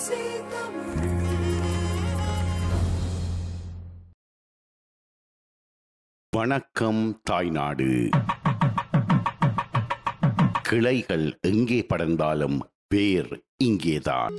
வணக்கம் தாய்நாடு கிளைகள் எங்கே படர்ந்தாலும் வேர் இங்கேதான்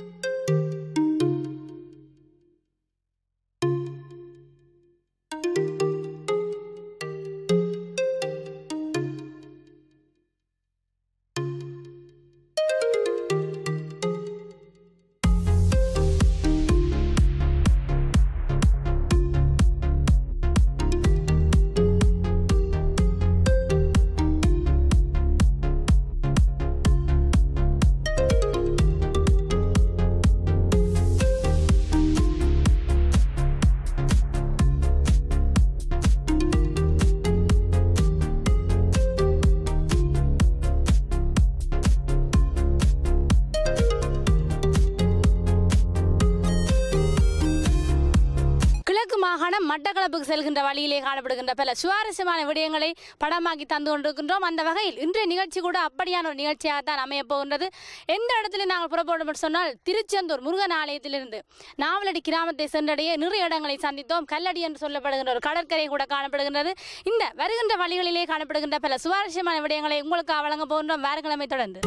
கிழக்கு மாகாணம் மட்டக்களப்புக்கு செல்கின்ற வழியிலே காணப்படுகின்ற பல சுவாரஸ்யமான விடயங்களை படமாக்கி தந்து கொண்டிருக்கின்றோம் அந்த வகையில் இன்றைய நிகழ்ச்சி கூட அப்படியான ஒரு நிகழ்ச்சியாக தான் அமையப் போகின்றது எந்த இடத்துல நாங்கள் புறப்படும் என்று சொன்னால் திருச்செந்தூர் முருகன் ஆலயத்திலிருந்து நாவலடி கிராமத்தை சென்றடைய நிறைய இடங்களை சந்தித்தோம் கல்லடி என்று சொல்லப்படுகின்ற ஒரு கடற்கரை கூட காணப்படுகின்றது இந்த வருகின்ற வழிகளிலே காணப்படுகின்ற பல சுவாரஸ்யமான விடயங்களை உங்களுக்கு வழங்க போகின்றோம் வாரக்கிழமை தொடர்ந்து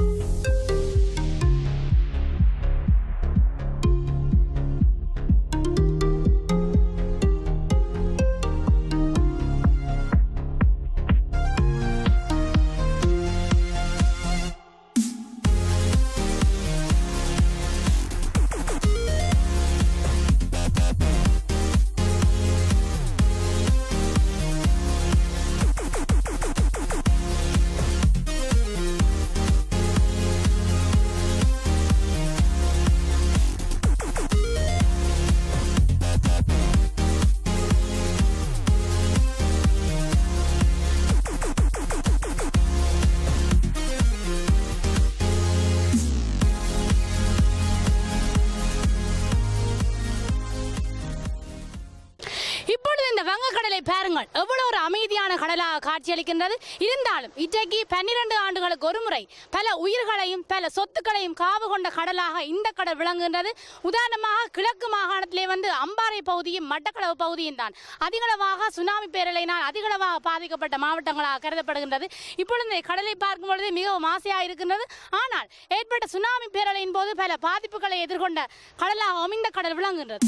இப்பொழுது இந்த வங்கக்கடலை பாருங்கள் எவ்வளவு ஒரு அமைதியான கடலாக காட்சியளிக்கின்றது இருந்தாலும் இன்றைக்கு பன்னிரண்டு ஆண்டுகளுக்கு ஒரு முறை பல உயிர்களையும் பல சொத்துக்களையும் காவு கொண்ட கடலாக இந்த கடல் விளங்குகின்றது உதாரணமாக கிழக்கு மாகாணத்திலே வந்து அம்பாறை பகுதியும் மட்டக்களவு பகுதியும் தான் அதிகளவாக சுனாமி பேரலையினால் அதிகளவாக பாதிக்கப்பட்ட மாவட்டங்களாக கருதப்படுகின்றது இப்பொழுது இந்த கடலை பார்க்கும் பொழுது மிகவும் ஆசையாக இருக்கின்றது ஆனால் ஏற்பட்ட சுனாமி பேரலையின் போது பல பாதிப்புகளை எதிர்கொண்ட கடலாகவும் இந்த கடல் விளங்குகின்றது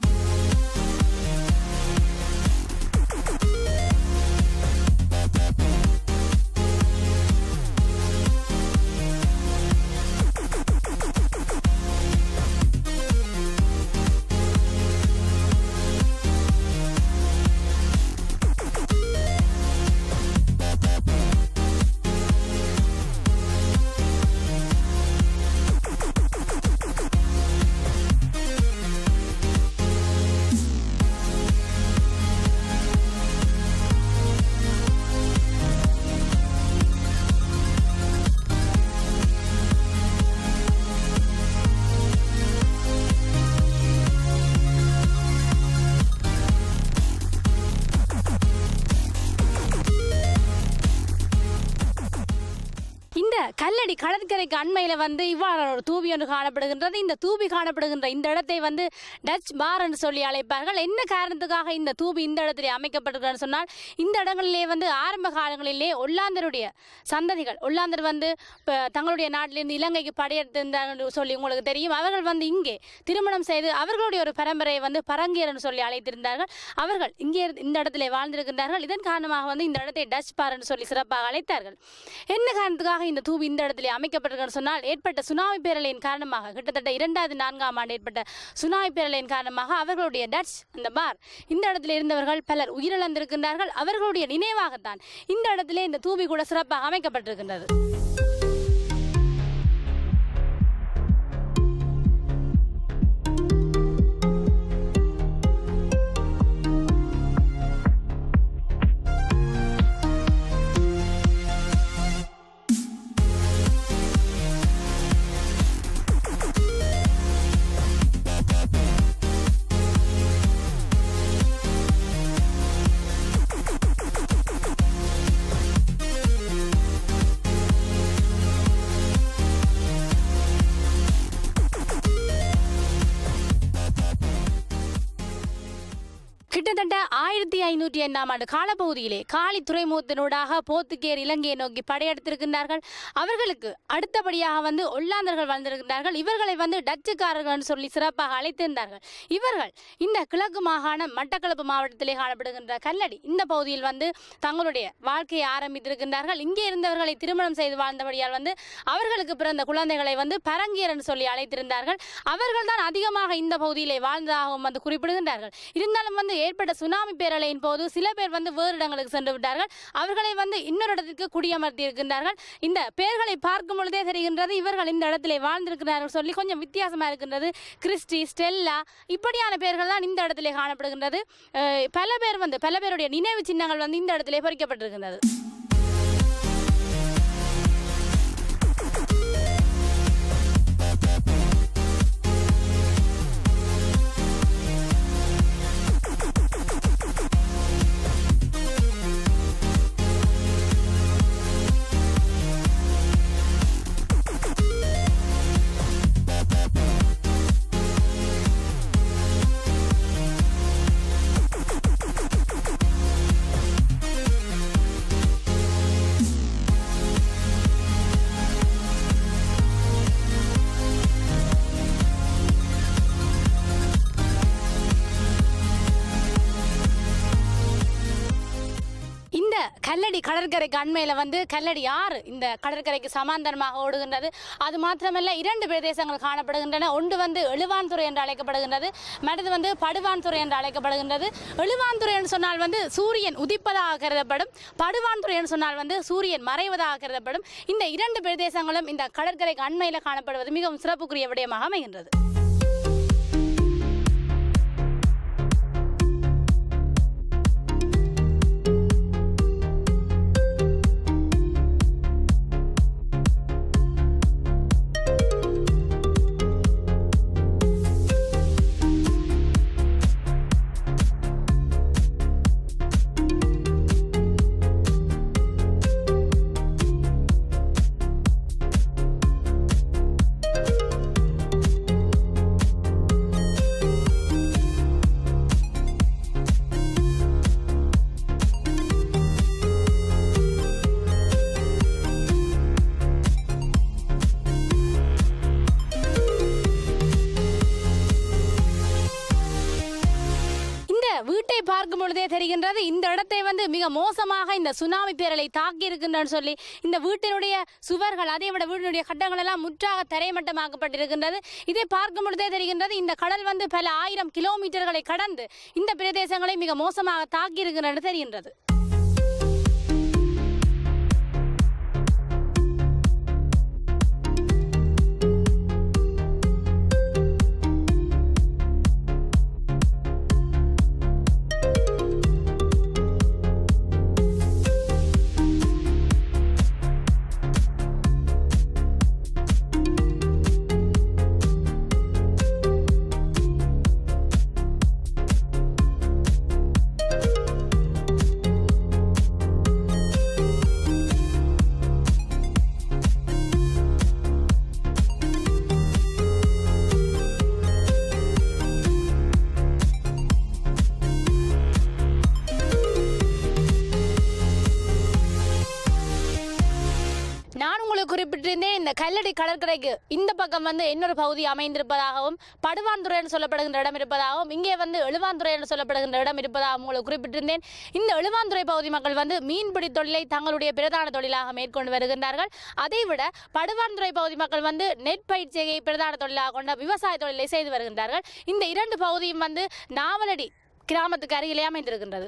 இந்த கல்லடி கடற்கரைக்கு அண்மையில் வந்து இவ்வாறு ஒரு தூபி ஒன்று காணப்படுகின்றது இந்த தூபி காணப்படுகின்ற இந்த இடத்தை வந்து டச் பார் என்று சொல்லி அழைப்பார்கள் என்ன காரணத்துக்காக இந்த தூபி இந்த இடத்திலே அமைக்கப்பட்டிருக்கிறது சொன்னால் இந்த இடங்களிலே வந்து ஆரம்ப காலங்களிலே ஒல்லாந்தருடைய சந்ததிகள் ஒல்லாந்தர் வந்து இப்போ தங்களுடைய நாட்டிலிருந்து இலங்கைக்கு படையெடுத்திருந்தார்கள் சொல்லி உங்களுக்கு தெரியும் அவர்கள் வந்து இங்கே திருமணம் செய்து அவர்களுடைய ஒரு பரம்பரையை வந்து பரங்கியர் என்று சொல்லி அழைத்திருந்தார்கள் அவர்கள் இங்கே இருந்து- இந்த இடத்திலே வாழ்ந்திருக்கின்றார்கள் இதன் காரணமாக வந்து இந்த இடத்தை டச் பார் என்று சொல்லி சிறப்பாக அழைத்தார்கள் என்ன காரணத்துக்காக இந்த தூவி இந்த இடத்திலே அமைக்கப்பட்டிருக்கிறது சொன்னால் ஏற்பட்ட சுனாமி பேரலையின் காரணமாக கிட்டத்தட்ட இரண்டாவது நான்காம் ஆண்டு ஏற்பட்ட சுனாமி பேரலையின் காரணமாக அவர்களுடைய டச் அந்த பார் இந்த இடத்துல இருந்தவர்கள் பலர் உயிரிழந்திருக்கின்றார்கள் அவர்களுடைய நினைவாகத்தான் இந்த இடத்திலே இந்த தூவி கூட சிறப்பாக அமைக்கப்பட்டிருக்கின்றது கிட்டத்தட்ட ஆயிரத்தி ஐநூற்றி ஐந்தாம் ஆண்டு காலப்பகுதியிலே காலி துறைமுகத்தினூடாக போர்த்துகேயர் இலங்கையை நோக்கி படையெடுத்திருக்கின்றார்கள் அவர்களுக்கு அடுத்தபடியாக வந்து ஒல்லாந்தர்கள் வந்திருக்கின்றார்கள் இவர்களை வந்து டச்சுக்காரர்கள் என்று சொல்லி சிறப்பாக அழைத்திருந்தார்கள் இவர்கள் இந்த கிழக்கு மாகாணம் மட்டக்களப்பு மாவட்டத்திலே காணப்படுகின்ற கல்லடி இந்த பகுதியில் வந்து தங்களுடைய வாழ்க்கையை ஆரம்பித்திருக்கின்றார்கள் இங்கே இருந்தவர்களை திருமணம் செய்து வாழ்ந்தபடியால் வந்து அவர்களுக்கு பிறந்த குழந்தைகளை வந்து பரங்கியர் என்று சொல்லி அழைத்திருந்தார்கள் அவர்கள் தான் அதிகமாக இந்த பகுதியிலே வாழ்ந்ததாகவும் வந்து குறிப்பிடுகின்றார்கள் இருந்தாலும் வந்து ஏற்பட்ட சுனாமி பேரலையின் போது சில பேர் வந்து வேறு இடங்களுக்கு சென்று விட்டார்கள் அவர்களை வந்து இன்னொரு இடத்திற்கு குடியமர்த்தி இருக்கின்றார்கள் இந்த பெயர்களை பார்க்கும் பொழுதே தெரிகின்றது இவர்கள் இந்த இடத்திலே வாழ்ந்திருக்கிறார்கள் சொல்லி கொஞ்சம் வித்தியாசமாக இருக்கின்றது கிறிஸ்டி ஸ்டெல்லா இப்படியான பெயர்கள் தான் இந்த இடத்திலே காணப்படுகின்றது அஹ் பல பேர் வந்து பல பேருடைய நினைவு சின்னங்கள் வந்து இந்த இடத்திலே பொறிக்கப்பட்டிருக்கின்றது இந்த கல்லடி கடற்கரைக்கு அண்மையில் வந்து கல்லடி ஆறு இந்த கடற்கரைக்கு சமாந்தரமாக ஓடுகின்றது அது மாத்திரமல்ல இரண்டு பிரதேசங்கள் காணப்படுகின்றன ஒன்று வந்து எழுவான்துறை என்று அழைக்கப்படுகின்றது மற்றது வந்து படுவான்துறை என்று அழைக்கப்படுகின்றது எழுவான்துறை என்று சொன்னால் வந்து சூரியன் உதிப்பதாக கருதப்படும் படுவான்துறை என்று சொன்னால் வந்து சூரியன் மறைவதாக கருதப்படும் இந்த இரண்டு பிரதேசங்களும் இந்த கடற்கரைக்கு அண்மையில் காணப்படுவது மிகவும் சிறப்புக்குரிய விடயமாக அமைகின்றது இந்த வீட்டை பார்க்கும் பொழுதே தெரிகின்றது இந்த இடத்தை வந்து மிக மோசமாக இந்த சுனாமி பேரலை தாக்கி இருக்கின்றன்னு சொல்லி இந்த வீட்டினுடைய சுவர்கள் அதே விட வீட்டினுடைய கட்டங்கள் எல்லாம் முற்றாக தரைமட்டமாக்கப்பட்டிருக்கின்றது இதை பார்க்கும் பொழுதே தெரிகின்றது இந்த கடல் வந்து பல ஆயிரம் கிலோமீட்டர்களை கடந்து இந்த பிரதேசங்களை மிக மோசமாக தாக்கி இருக்கின்றது தெரிகின்றது நான் உங்களுக்கு குறிப்பிட்டிருந்தேன் இந்த கல்லடி கடற்கரைக்கு இந்த பக்கம் வந்து இன்னொரு பகுதி அமைந்திருப்பதாகவும் படுவான்துறை என்று சொல்லப்படுகின்ற இடம் இருப்பதாகவும் இங்கே வந்து எழுவாந்துறை என்று சொல்லப்படுகின்ற இடம் இருப்பதாகவும் உங்களுக்கு குறிப்பிட்டிருந்தேன் இந்த எழுவாந்துறை பகுதி மக்கள் வந்து மீன்பிடி தொழிலை தங்களுடைய பிரதான தொழிலாக மேற்கொண்டு வருகின்றார்கள் அதைவிட படுவான்துறை பகுதி மக்கள் வந்து நெற்பயிற்சியை பிரதான தொழிலாக கொண்ட விவசாய தொழிலை செய்து வருகின்றார்கள் இந்த இரண்டு பகுதியும் வந்து நாவலடி கிராமத்துக்கு அருகிலே அமைந்திருக்கின்றது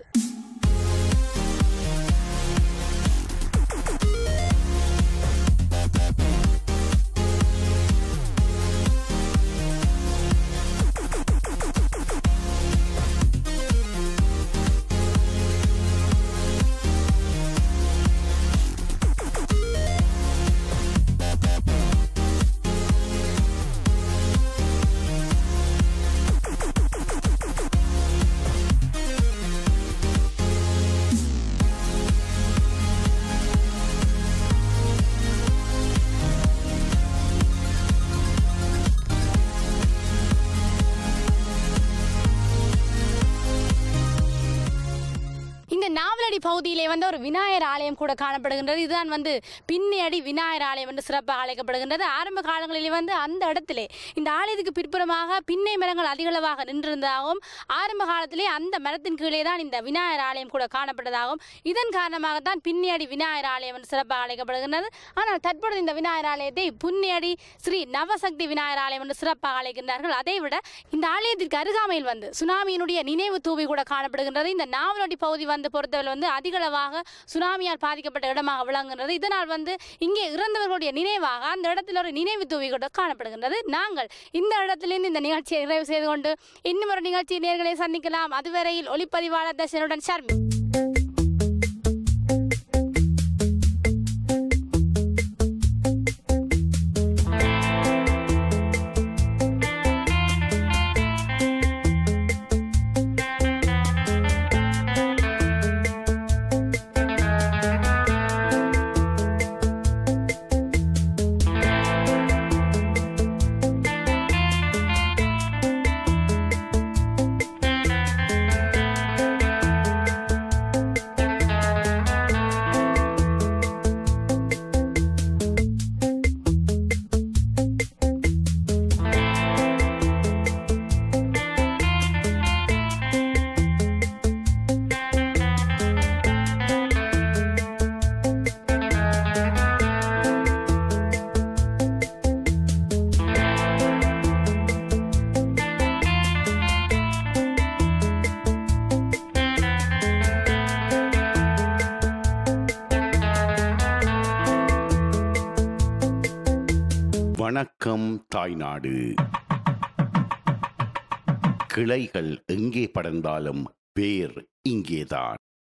நாவலடி பகுதியிலே வந்து ஒரு விநாயகர் ஆலயம் கூட காணப்படுகின்றது இதுதான் வந்து பின்னியடி விநாயகர் ஆலயம் என்று சிறப்பாக அழைக்கப்படுகின்றது ஆரம்ப காலங்களிலே வந்து அந்த இடத்திலே இந்த ஆலயத்துக்கு பிற்புறமாக பின்னை மரங்கள் அதிகளவாக நின்றிருந்ததாகவும் ஆரம்ப காலத்திலே அந்த மரத்தின் கீழே தான் இந்த விநாயகர் ஆலயம் கூட காணப்பட்டதாகவும் இதன் காரணமாக தான் பின்னியடி விநாயகர் ஆலயம் என்று சிறப்பாக அழைக்கப்படுகின்றது ஆனால் தற்பொழுது இந்த விநாயகர் ஆலயத்தை புன்னியடி ஸ்ரீ நவசக்தி விநாயகர் ஆலயம் என்று சிறப்பாக அழைக்கின்றார்கள் அதை விட இந்த ஆலயத்திற்கு அருகாமையில் வந்து சுனாமியினுடைய நினைவு தூவி கூட காணப்படுகின்றது இந்த நாவலடி பகுதி வந்து பொறுத்தவரை வந்து அதிகளவாக சுனாமியால் பாதிக்கப்பட்ட இடமாக விளங்குகின்றது இதனால் வந்து இங்கே இறந்தவர்களுடைய நினைவாக அந்த இடத்துல ஒரு நினைவு தூவி கூட காணப்படுகின்றது நாங்கள் இந்த இடத்திலிருந்து இந்த நிகழ்ச்சியை நிறைவு செய்து கொண்டு இன்னும் ஒரு நிகழ்ச்சி நேர்களை சந்திக்கலாம் அதுவரையில் ஒளிப்பதிவாளர் தர்ஷனுடன் ஷர்மி வணக்கம் தாய்நாடு கிளைகள் எங்கே படர்ந்தாலும் வேர் இங்கேதான்